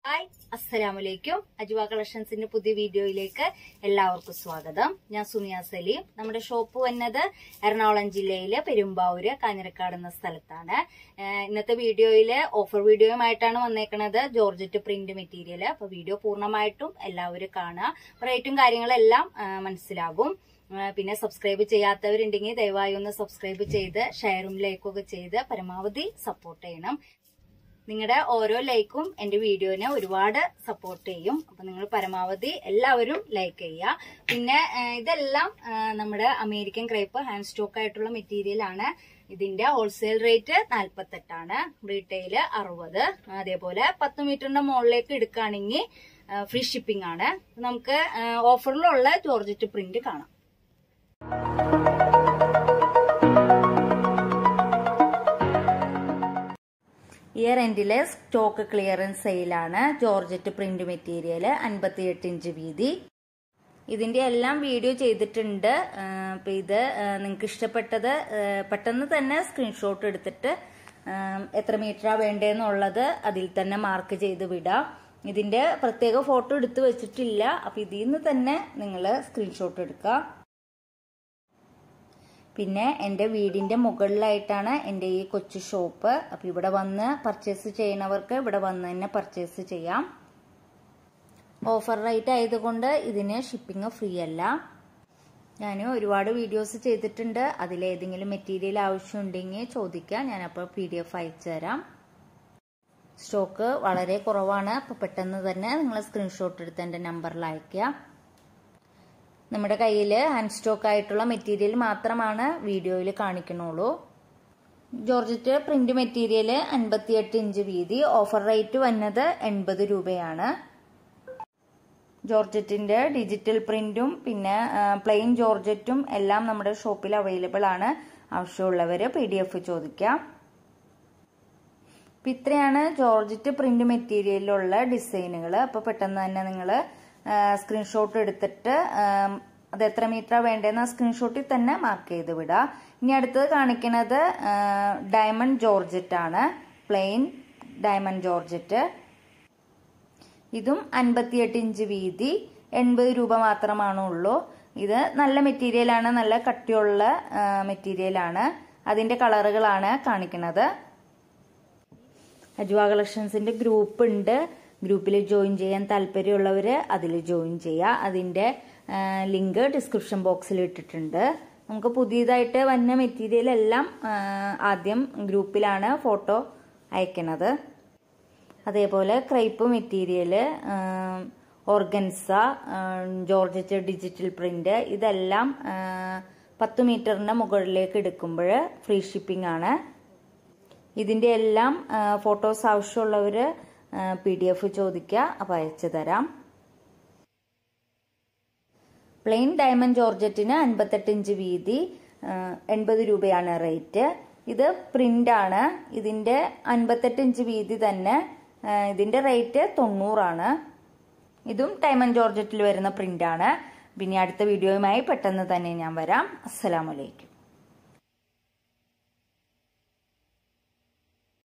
hi അസ്സലാമലൈക്കും അജുവ കളക്ഷൻസിന്റെ പുതിയ വീഡിയോയിലേക്ക് എല്ലാവർക്കും സ്വാഗതം ഞാൻ സുനിയ സലീം നമ്മുടെ ഷോപ്പ് വന്നത് എറണാകുളം ജില്ലയിലെ പെരുമ്പാവൂര് കാഞ്ഞിരക്കാട് എന്ന സ്ഥലത്താണ് ഏഹ് ഇന്നത്തെ വീഡിയോയില് ഓഫർ വീഡിയോയുമായിട്ടാണ് വന്നേക്കുന്നത് ജോർജറ്റ് പ്രിന്റ് മെറ്റീരിയൽ അപ്പൊ വീഡിയോ പൂർണ്ണമായിട്ടും എല്ലാവരും കാണുക റേറ്റും കാര്യങ്ങളെല്ലാം ഏഹ് മനസ്സിലാകും ഏഹ് പിന്നെ സബ്സ്ക്രൈബ് ചെയ്യാത്തവരുണ്ടെങ്കിൽ ദയവായി ഒന്ന് സബ്സ്ക്രൈബ് ചെയ്ത് ഷെയറും ലൈക്കും ഒക്കെ ചെയ്ത് പരമാവധി സപ്പോർട്ട് ചെയ്യണം നിങ്ങളുടെ ഓരോ ലൈക്കും എന്റെ വീഡിയോനെ ഒരുപാട് സപ്പോർട്ട് ചെയ്യും അപ്പൊ നിങ്ങൾ പരമാവധി എല്ലാവരും ലൈക്ക് ചെയ്യുക പിന്നെ ആ, ഇതെല്ലാം ആ, നമ്മുടെ അമേരിക്കൻ ക്രൈപ്പ് ഹാൻഡ് സ്റ്റോക്ക് ആയിട്ടുള്ള മെറ്റീരിയൽ ആണ് ഇതിന്റെ ഹോൾസെയിൽ റേറ്റ് നാൽപ്പത്തെട്ടാണ് റീറ്റെയില് അറുപത് അതേപോലെ പത്ത് മീറ്ററിന്റെ മുകളിലേക്ക് എടുക്കുകയാണെങ്കിൽ ഫ്രീ ഷിപ്പിംഗ് ആണ് നമുക്ക് ഓഫറിലുള്ള ജോർജറ്റ് പ്രിന്റ് കാണാം ഇയർ എൻഡിലെ സ്റ്റോക്ക് ക്ലിയറൻസ് സെയിലാണ് ജോർജറ്റ് പ്രിന്റ് മെറ്റീരിയൽ അൻപത്തിയെട്ട് ഇഞ്ച് വീതി ഇതിന്റെ എല്ലാം വീഡിയോ ചെയ്തിട്ടുണ്ട് ആഹ് അപ്പൊ ഇത് നിങ്ങൾക്ക് ഇഷ്ടപ്പെട്ടത് ആഹ് പെട്ടെന്ന് തന്നെ സ്ക്രീൻഷോട്ട് എടുത്തിട്ട് ആഹ് എത്ര മീറ്ററാ വേണ്ടതെന്നുള്ളത് അതിൽ തന്നെ മാർക്ക് ചെയ്ത് വിടാം ഇതിന്റെ പ്രത്യേക ഫോട്ടോ എടുത്ത് വെച്ചിട്ടില്ല അപ്പൊ ഇതിൽ നിന്ന് തന്നെ നിങ്ങൾ സ്ക്രീൻഷോട്ട് എടുക്കുക പിന്നെ എൻ്റെ വീടിൻ്റെ മുകളിലായിട്ടാണ് എൻ്റെ ഈ കൊച്ചു ഷോപ്പ് അപ്പോൾ ഇവിടെ വന്ന് പർച്ചേസ് ചെയ്യുന്നവർക്ക് ഇവിടെ വന്ന് തന്നെ പർച്ചേസ് ചെയ്യാം ഓഫർ റേറ്റ് ആയതുകൊണ്ട് ഇതിന് ഷിപ്പിംഗ് ഫ്രീ അല്ല ഞാൻ ഒരുപാട് വീഡിയോസ് ചെയ്തിട്ടുണ്ട് അതിലേതെങ്കിലും മെറ്റീരിയൽ ആവശ്യമുണ്ടെങ്കിൽ ചോദിക്കാം ഞാനപ്പോൾ പി ഡി എഫ് അയച്ചു തരാം സ്റ്റോക്ക് വളരെ കുറവാണ് അപ്പോൾ പെട്ടെന്ന് തന്നെ നിങ്ങൾ സ്ക്രീൻഷോട്ട് എടുത്ത് എൻ്റെ നമ്പറിൽ അയക്കുക നമ്മുടെ കയ്യിൽ ഹാൻഡ് സ്റ്റോക്ക് ആയിട്ടുള്ള മെറ്റീരിയൽ മാത്രമാണ് വീഡിയോയിൽ കാണിക്കണുള്ളൂ ജോർജറ്റ് പ്രിന്റ് മെറ്റീരിയൽ അൻപത്തിയെട്ട് ഇഞ്ച് വീതി ഓഫർ റേറ്റ് വന്നത് എൺപത് രൂപയാണ് ജോർജറ്റിന്റെ ഡിജിറ്റൽ പ്രിന്റും പിന്നെ പ്ലെയിൻ ജോർജറ്റും എല്ലാം നമ്മുടെ ഷോപ്പിൽ അവൈലബിൾ ആണ് ആവശ്യമുള്ളവർ പി ഡി എഫ് ചോദിക്കാം അപ്പം ഇത്രയാണ് ജോർജറ്റ് പ്രിന്റ് മെറ്റീരിയലിലുള്ള ഡിസൈനുകൾ അപ്പോൾ പെട്ടെന്ന് തന്നെ നിങ്ങൾ സ്ക്രീൻഷോട്ട് എടുത്തിട്ട് ആം, അത് എത്ര മീറ്ററാണ് വേണ്ടതെന്ന് ആ സ്ക്രീൻഷോട്ടിൽ തന്നെ മാർക്ക് ചെയ്ത് വിടുക ഇനി അടുത്തത് കാണിക്കുന്നത് ഡയമണ്ട് ജോർജറ്റ് ആണ് പ്ലെയിൻ ഡയമണ്ട് ജോർജറ്റ് ഇതും അൻപത്തിയെട്ട് ഇഞ്ച് വീതി എൺപത് രൂപ മാത്രമാണ് ഉള്ളൂ ഇത് നല്ല മെറ്റീരിയലാണ് നല്ല കട്ടിയുള്ള മെറ്റീരിയലാണ് അതിന്റെ കളറുകളാണ് കാണിക്കുന്നത് അജുവ കളക്ഷൻസിന്റെ ഗ്രൂപ്പ് ഉണ്ട് ഗ്രൂപ്പിൽ ജോയിൻ ചെയ്യാൻ താല്പര്യമുള്ളവർ അതിൽ ജോയിൻ ചെയ്യുക അതിന്റെ ലിങ്ക് ഡിസ്ക്രിപ്ഷൻ ബോക്സിൽ ഇട്ടിട്ടുണ്ട് നമുക്ക് പുതിയതായിട്ട് വന്ന മെറ്റീരിയൽ എല്ലാം ആ, ആദ്യം ഗ്രൂപ്പിലാണ് ഫോട്ടോ അയക്കുന്നത് അതേപോലെ crepe material organza georgette digital print ഇതെല്ലാം ആ, പത്ത് മീറ്ററിന്റെ മുകളിലേക്ക് എടുക്കുമ്പോൾ ഫ്രീ ഷിപ്പിംഗ് ആണ് ഇതിന്റെ എല്ലാം ഫോട്ടോസ് ആവശ്യമുള്ളവർ പി ഡി എഫ് ചോദിക്കുക അപ്പോൾ അയച്ചു തരാം പ്ലെയിൻ ഡയമണ്ട് ജോർജറ്റിന് അൻപത്തെട്ട് ഇഞ്ച് വീതി എൺപത് രൂപയാണ് റേറ്റ് ഇത് പ്രിന്റ് ആണ് ഇതിന്റെ അൻപത്തെട്ട് ഇഞ്ച് വീതി തന്നെ ആ, ഇതിന്റെ റേറ്റ് തൊണ്ണൂറാണ് ഇതും ഡയമണ്ട് ജോർജറ്റിൽ വരുന്ന പ്രിന്റ് ആണ് പിന്നെ അടുത്ത വീഡിയോയുമായി പെട്ടെന്ന് തന്നെ ഞാൻ വരാം അസ്സലാമലൈക്കും